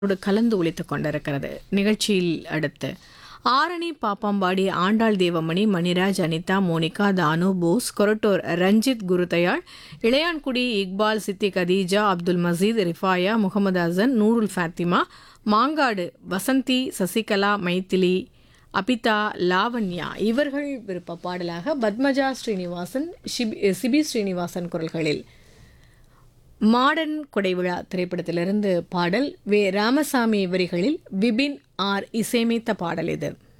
ோடு கலந்து ஒலித்துக் கொண்டிருக்கிறது நிகழ்ச்சியில் அடுத்து ஆரணி பாப்பாம்பாடி ஆண்டாள் தேவமணி மணிராஜ் அனிதா மோனிகா தானு போஸ் கொரட்டூர் ரஞ்சித் குருதயாள் இளையான்குடி இக்பால் சித்தி கதீஜா அப்துல் மசீத் ரிஃபாயா முகமது அசன் நூருல் ஃபாத்திமா மாங்காடு வசந்தி சசிகலா மைத்திலி அபிதா லாவண்யா இவர்கள் விருப்ப பாடலாக பத்மஜா ஸ்ரீனிவாசன் ஷிபி சிபி ஸ்ரீனிவாசன் குரல்களில் மாடர்ன் கொடைவிழா திரைப்படத்திலிருந்து பாடல் வே ராமசாமி வரிகளில் விபின் ஆர் இசையமைத்த பாடல் இது